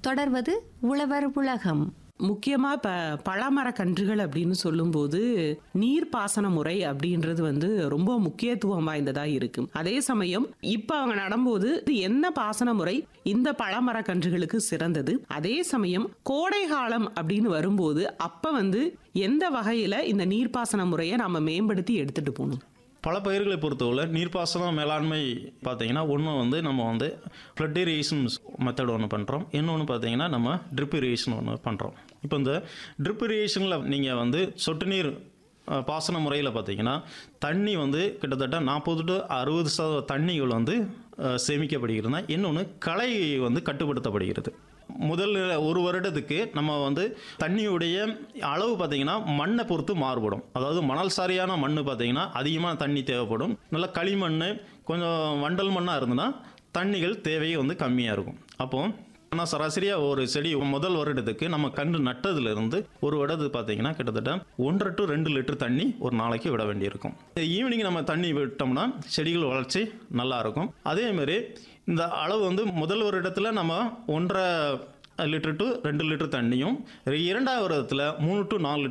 தொடர்வது உழவர் உலகம் முக்கியமா இப்ப பழமர கன்றுகள் அப்படின்னு சொல்லும்போது நீர்ப்பாசன முறை அப்படின்றது வந்து ரொம்ப முக்கியத்துவம் வாய்ந்ததா இருக்கு அதே சமயம் இப்ப அவங்க நடும்போது இது என்ன பாசன முறை இந்த பழமர கன்றுகளுக்கு சிறந்தது அதே சமயம் கோடை காலம் அப்படின்னு வரும்போது அப்ப வந்து எந்த வகையில இந்த நீர்ப்பாசன முறையை நாம மேம்படுத்தி எடுத்துட்டு போகணும் பல பயிர்களை பொறுத்தவரை நீர்ப்பாசன மேலாண்மை பார்த்தீங்கன்னா ஒன்று வந்து நம்ம வந்து ஃப்ளட் இரிகேஷன் மெத்தட் ஒன்று பண்ணுறோம் இன்னொன்று பார்த்தீங்கன்னா நம்ம ட்ரிப் இரிகேஷன் ஒன்று பண்ணுறோம் இப்போ இந்த ட்ரிப் இரிகேஷனில் நீங்கள் வந்து சொட்டு நீர் அஹ், பாசன முறையில் பார்த்தீங்கன்னா தண்ணி வந்து கிட்டத்தட்ட நாற்பது டு அறுபது சதவீத தண்ணிகள் வந்து அஹ், சேமிக்கப்படுகிறதுனா இன்னொன்று களை வந்து கட்டுப்படுத்தப்படுகிறது முதல் ஒரு வருடத்துக்கு நம்ம வந்து தண்ணியுடைய அளவு பார்த்தீங்கன்னா மண்ணை பொறுத்து மாறுபடும் அதாவது மணல் சாரியான மண் பார்த்தீங்கன்னா அதிகமாக தண்ணி தேவைப்படும் நல்ல களிமண் கொஞ்சம் வண்டல் மண்ணாக இருந்ததுன்னா தண்ணிகள் தேவை வந்து கம்மியாக இருக்கும் அப்போ ஆனால் சராசரியாக ஒரு செடி முதல் வருடத்துக்கு நம்ம கன்று நட்டதுலேருந்து ஒரு வருடத்துக்கு பார்த்தீங்கன்னா கிட்டத்தட்ட ஒன்றரை டு ரெண்டு லிட்டர் தண்ணி ஒரு நாளைக்கு விட வேண்டியிருக்கும் ஈவினிங் நம்ம தண்ணி விட்டோம்னா செடிகள் வளர்ச்சி நல்லா இருக்கும் அதேமாரி இந்த அளவு வந்து முதல் வருடத்தில் நம்ம ஒன்றரை லிட்டர் டு ரெண்டு லிட்டர் தண்ணியும் இரண்டாவது வருடத்தில் மூணு டு நாலு